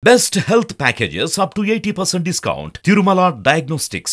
Best health packages up to 80% discount. Tirumala Diagnostics.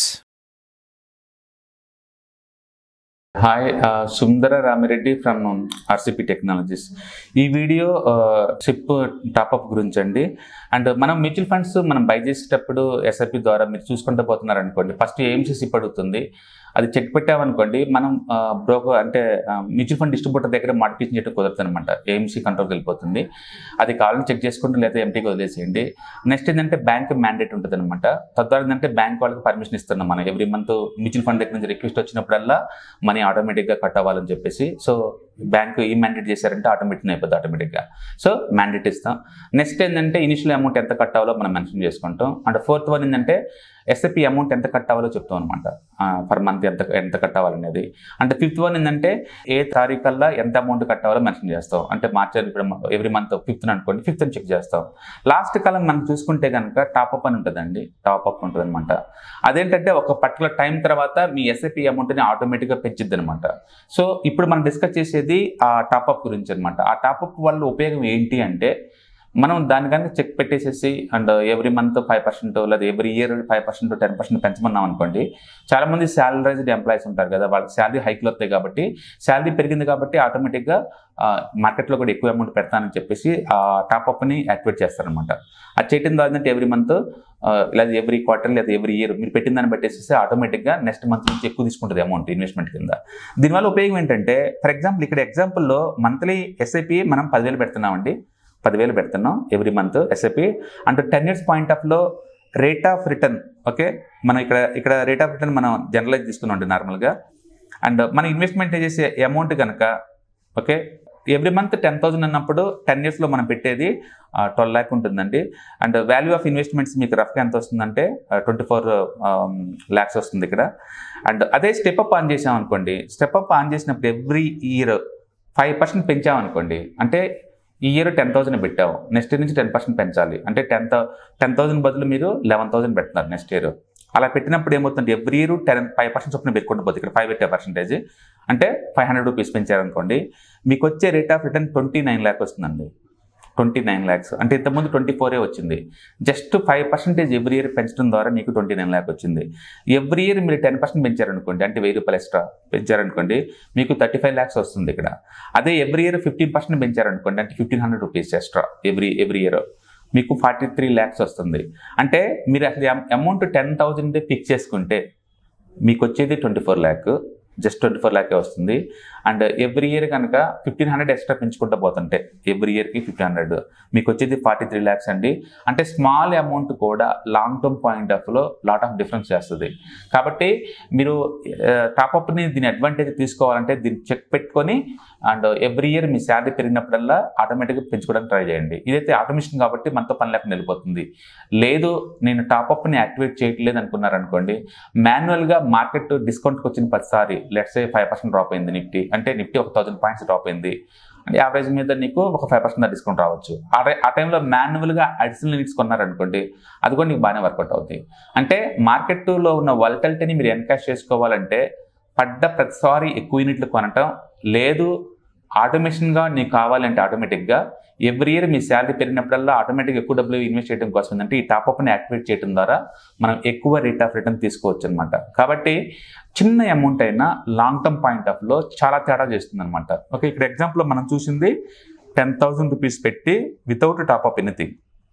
Hi Sundara Ramireddy from RCP technologies ఈ video SIP top up గురించి అండి and మనం mutual funds మనం buy చేసేటప్పుడు SIP ద్వారా మీరు చూసుకుంటూ పోతున్నారు అనుకోండి ఫస్ట్ ఏఎంసీ సిప్ అడుగుతుంది అది చెక్ పెట్టామనుకోండి మనం బ్రోకర్ అంటే మ్యూచువల్ ఫండ్ డిస్ట్రిబ్యూటర్ దగ్గర మాడిఫికేషన్ చేయడం కుదరదు అనమాట ఏఎంసీ కంట్రోల్కి వెళ్ళిపోతుంది అది కావాలని చెక్ చేసుకుంటే లేదా ఎంటీకి వదిలేసేయండి నెక్స్ట్ ఏంటంటే బ్యాంక్ మ్యాండేట్ ఉంటుంది అనమాట తద్వారా ఏంటంటే బ్యాంక్ వాళ్ళకి పర్మిషన్ ఇస్తున్నాం మనం ఎవ్రీ మంత్ మ్యూచువల్ ఫండ్ దగ్గర నుంచి రిక్వెస్ట్ వచ్చినప్పుడల్లా మనీ ఆటోమేటిక్గా కట్ అవ్వాలని చెప్పేసి సో బ్యాంక్ ఈ మ్యాండేట్ చేశారంటే ఆటోమేటిక్ అయిపోతుంది ఆటోమేటిక్గా సో మ్యాండేట్ ఇస్తాం నెక్స్ట్ ఏంటంటే ఇనిషియల్ అమౌంట్ ఎంత కట్ అవ్వాలో మనం మెన్షన్ చేసుకుంటాం అండ్ ఫోర్త్ వన్ ఏంటంటే ఎస్ఎపి అమౌంట్ ఎంత కట్ అవ్వాలో చెప్తాం అనమాట పర్ మంత్ ఎంత ఎంత కట్ అవ్వాలనేది అంటే ఫిఫ్త్ వన్ ఏంటంటే ఏ తారీఖల్లా ఎంత అమౌంట్ కట్ అవ్వాలో మెన్షన్ చేస్తాం అంటే మార్చి ఇప్పుడు ఎవ్రీ మంత్ ఫిఫ్త్ అనుకోండి ఫిఫ్త్ అని చెక్ చేస్తాం లాస్ట్ కాలం మనం చూసుకుంటే కనుక టాప్అప్ అని ఉంటుందండి టాప్అప్ ఉంటుంది అనమాట అదేంటంటే ఒక పర్టికులర్ టైం తర్వాత మీ ఎస్ఐపి అమౌంట్ని ఆటోమేటిక్గా పెంచిద్ది అనమాట సో ఇప్పుడు మనం డిస్కస్ చేసేది ఆ టాప్అప్ గురించి అనమాట ఆ టాప్అప్ వల్ల ఉపయోగం ఏంటి అంటే మనం దాని కనుక చెక్ పెట్టేసేసి and every month five percent లేదా every year five percent ten percent పెంచమన్నాం అనుకోండి చాలా మంది శాలరైజ్డ్ ఎంప్లాయీస్ ఉంటారు కదా వాళ్ళకి శాలరీ హైక్లు వస్తాయి కాబట్టి శాలరీ పెరిగింది కాబట్టి ఆటోమేటిక్గా మార్కెట్లో కూడా ఎక్కువ అమౌంట్ పెడతానని చెప్పేసి ఆ టాప్అప్ని యాక్టివేట్ చేస్తారనమాట అది చేయడం ద్వారా ఏంటంటే ఎవ్రీ మంత్ లేదా ఎవ్రీ క్వార్టర్ లేదా ఎవ్రీ ఇయర్ మీరు పెట్టిన దాన్ని బట్టేసేసి ఆటోమేటిక్గా నెక్స్ట్ మంత్ నుంచి ఎక్కువ తీసుకుంటుంది అమౌంట్ ఇన్వెస్ట్మెంట్ కింద దీనివల్ల ఉపయోగం ఏంటంటే ఫర్ ఎగ్జాంపుల్ ఇక్కడ ఎగ్జాంపుల్లో మంత్లీ ఎస్ఐపి మనం పదివేలు పెడుతున్నామండి పదివేలు పెడుతున్నాం ఎవ్రీ మంత్ ఎస్ఐపి అంటే టెన్ ఇయర్స్ పాయింట్ ఆఫ్లో రేట్ ఆఫ్ రిటర్న్ ఓకే మనం ఇక్కడ ఇక్కడ రేట్ ఆఫ్ రిటర్న్ మనం జనరలైజ్ తీసుకున్నాం నార్మల్గా అండ్ మన ఇన్వెస్ట్మెంట్ చేసే అమౌంట్ కనుక okay every month ten thousand అన్నప్పుడు టెన్ ఇయర్స్లో మనం పెట్టేది ట్వెల్వ్ ల్యాక్ ఉంటుందండి అండ్ వాల్యూ ఆఫ్ ఇన్వెస్ట్మెంట్స్ మీకు రఫ్గా ఎంత వస్తుందంటే ట్వంటీ ఫోర్ ల్యాక్స్ వస్తుంది ఇక్కడ అండ్ అదే స్టెప్ అప్ ఆన్ చేసాం అనుకోండి స్టెప్ అప్ ఆన్ చేసినప్పుడు ఎవ్రీ ఇయర్ ఫైవ్ పర్సెంట్ పెంచామనుకోండి అంటే ఈ ఇయర్ టెన్ థౌసండ్ పెట్టావు నెక్స్ట్ ఇయర్ నుంచి టెన్ పర్సెంట్ పెంచాలి అంటే టెన్ టెన్ థౌసండ్ బదులు మీరు లెవెన్ థౌసండ్ పెడుతున్నారు నెక్స్ట్ ఇయర్ అలా పెట్టినప్పుడు ఏమవుతుంది every year ten five percent చొప్పున పెట్టుకుంటూ పోతుంది ఇక్కడ ఫైవ్ పెట్టే పర్సెంటేజ్ అంటే ఫైవ్ హండ్రెడ్ రూపీస్ పెంచారనుకోండి మీకు వచ్చే rate of return twenty nine lakh వస్తుందండి ట్వంటీ నైన్ ల్యాక్స్ అంటే ఇంతకుముందు ట్వంటీ ఫోరే వచ్చింది just five percentage every year పెంచడం ద్వారా మీకు ట్వంటీ నైన్ ల్యాక్ వచ్చింది ఎవ్రీ ఇయర్ మీరు టెన్ పర్సెంట్ పెంచారనుకోండి అంటే వెయ్యి రూపాయలు ఎక్స్ట్రా పెంచారనుకోండి మీకు థర్టీ ఫైవ్ ల్యాక్స్ వస్తుంది ఇక్కడ అదే ఎవ్రీ ఇయర్ ఫిఫ్టీన్ పర్సెంట్ పెంచారనుకోండి అంటే fifteen hundred rupees extra every every year మీకు ఫార్టీ త్రీ ల్యాక్స్ వస్తుంది అంటే మీరు అసలు అమౌంట్ టెన్ థౌజండ్ ఫిక్స్ చేసుకుంటే మీకు వచ్చేది twenty four lakh just twenty four ల్యాకే వస్తుంది అండ్ ఎవ్రీ ఇయర్ కనుక ఫిఫ్టీన్ హండ్రెడ్ ఎక్స్ట్రా పెంచుకుంటూ పోతుంటే ఎవ్రీ ఇయర్కి ఫిఫ్టీన్ హండ్రెడ్ మీకు వచ్చేది ఫార్టీ త్రీ ల్యాక్స్ అండి అంటే స్మాల్ అమౌంట్ కూడా లాంగ్ టర్మ్ పాయింట్ ఆఫ్లో లాట్ ఆఫ్ డిఫరెన్స్ చేస్తుంది కాబట్టి మీరు టాప్అప్ని దీని అడ్వాంటేజ్ తీసుకోవాలంటే దీన్ని చెక్ పెట్టుకొని అండ్ ఎవ్రీ ఇయర్ మీ శాలరీ పెరిగినప్పుడల్లా ఆటోమేటిక్గా పెంచుకోవడానికి ట్రై చేయండి ఇదైతే ఆటోమేషన్ కాబట్టి మనతో పని లేకుండా వెళ్ళిపోతుంది లేదు నేను టాప్అప్ని యాక్టివేట్ చేయట్లేదు అనుకున్నారనుకోండి మాన్యువల్గా మార్కెట్ డిస్కౌంట్కి వచ్చిన ప్రతిసారి లెట్స్ ఫైవ్ పర్సెంట్ డ్రాప్ అయింది నిఫ్టీ అంటే నిఫ్టీ ఒక థౌసండ్ పాయింట్స్ డ్రాప్ అయింది అంటే యావరేజ్ మీద నీకు ఒక ఫైవ్ పర్సెంట్ డిస్కౌంట్ రావచ్చు ఆ టై ఆ టైంలో మాన్యువల్గా అడిషనల్ యూనిట్స్ కొన్నారనుకోండి అది కూడా నీకు బాగానే వర్కౌట్ అవుతాయి అంటే మార్కెట్లో ఉన్న వల్టలిటీని మీరు ఎన్కాష్ చేసుకోవాలంటే పడ్డ ప్రతిసారి ఎక్కువ యూనిట్లు కొనటం లేదు ఆటోమేషన్గా నీకు కావాలంటే ఆటోమేటిక్గా ఎవ్రీ ఇయర్ మీ శాలరీ పెరిగినప్పుడల్లా ఆటోమేటిక్గా ఎక్కువ డబ్బులు ఇన్వెస్ట్ చేయడం కోసం ఏంటంటే ఈ టాప్అప్ని యాక్టివేట్ చేయడం ద్వారా మనం ఎక్కువ రేట్ ఆఫ్ రిటర్న్ తీసుకోవచ్చు అనమాట కాబట్టి చిన్న అమౌంట్ అయినా లాంగ్ టర్మ్ పాయింట్ ఆఫ్లో చాలా తేడా చేస్తుంది అనమాట ఓకే ఇక్కడ ఎగ్జాంపుల్ మనం చూసింది టెన్ థౌసండ్ రూపీస్ పెట్టి without top up anything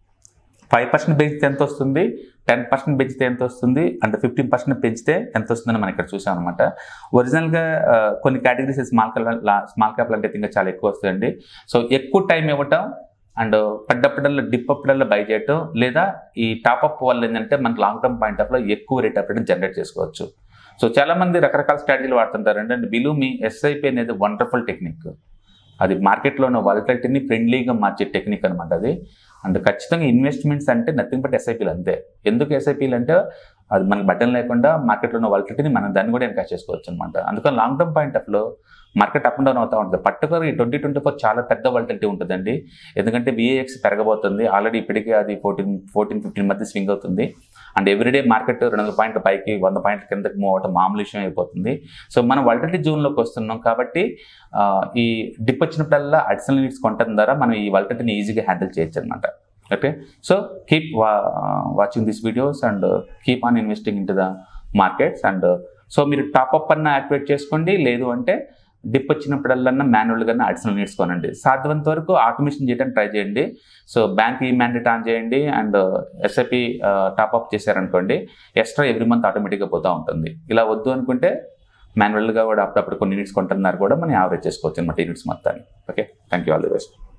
five percent పెంచితే ఎంత వస్తుంది టెన్ పర్సెంట్ పెంచితే ఎంత వస్తుంది అండ్ ఫిఫ్టీన్ పర్సెంట్ పెంచితే ఎంత వస్తుందని మనం ఇక్కడ చూసాం అనమాట ఒరిజినల్గా కొన్ని categories small cap small cap అంటే ఇంకా చాలా ఎక్కువ వస్తాయండి సో ఎక్కువ టైం ఇవ్వటం అండ్ పడ్డప్పుడల్లా డిప్ అప్పుడల్లా బై చేయటం లేదా ఈ టాప్అప్ వల్ల ఏంటంటే మనకు లాంగ్ టర్మ్ పాయింట్ ఆఫ్లో ఎక్కువ రేట్ ఆఫ్ రిటర్న్ జనరేట్ చేసుకోవచ్చు సో చాలామంది రకరకాల స్ట్రాటజీలు వాడుతుంటారు అంటే బిలు మీ ఎస్ఐపి అనేది వండర్ఫుల్ టెక్నిక్ అది మార్కెట్లో ఉన్న వాలిటిలిటీని ఫ్రెండ్లీగా మార్చే టెక్నిక్ అనమాట అది అండ్ ఖచ్చితంగా ఇన్వెస్ట్మెంట్స్ అంటే నథింగ్ బట్ ఎస్ఐపీలు అంతే ఎందుకు ఎస్ఐపీలు అంటే అది మనకి బటన్ లేకుండా మార్కెట్లో ఉన్న వాలిటిలిటీని మనం దాన్ని కూడా ఎన్కాష్ చేసుకోవచ్చు అనమాట అందుకని లాంగ్ టర్మ్ పాయింట్ ఆఫ్లో మార్కెట్ అప్ అండ్ డౌన్ అవుతూ ఉంటుంది పర్టికులర్ ఈ ట్వంటీ ట్వంటీ ఫోర్ చాలా పెద్ద వాలిటిలిటీ ఉంటుందండి ఎందుకంటే విఏఎక్స్ పెరగబోతుంది ఆల్రెడీ ఇప్పటికే అది ఫోర్టీన్ ఫోర్టీన్ ఫిఫ్టీన్ మధ్య స్వింగ్ అవుతుంది అండ్ ఎవ్రీడే మార్కెట్ రెండు వందల పాయింట్ పైకి వంద పాయింట్ కిందకి మూవ్ అవటం మామూలు విషయం అయిపోతుంది సో మనం వాలిటిలిటీ జోన్లోకి వస్తున్నాం కాబట్టి ఈ డిప్ వచ్చినప్పుడల్లా అడిషనల్ యూనిట్స్ కొనటం ద్వారా మనం ఈ వాలిటిలిటీని ఈజీగా హ్యాండిల్ చేయొచ్చు అనమాట okay so keep watching this videos and keep on investing in to the markets and so మీరు టాప్అప్ అన్న యాక్టివేట్ చేసుకోండి లేదు అంటే డిప్ వచ్చినప్పుడల్లా మాన్యువల్గా అడిషనల్ నేర్చుకోనండి సాధ్యమంత వరకు ఆటోమేషన్ చేయడానికి ట్రై చేయండి సో బ్యాంక్ ఈ మ్యాండేట్ ఆన్ చేయండి అండ్ ఎస్ఐపి టాప్అప్ చేశారనుకోండి ఎక్స్ట్రా ఎవ్రీ మంత్ ఆటోమేటిక్గా పోతూ ఉంటుంది ఇలా వద్దు అనుకుంటే మాన్యువల్గా కూడా అప్పుడప్పుడు కొన్ని యూనిట్స్ కొంటున్నారు కూడా మనం యావరేజ్ చేసుకోవచ్చు అనమాట యూనిట్స్ మొత్తాన్ని okay thank you all the best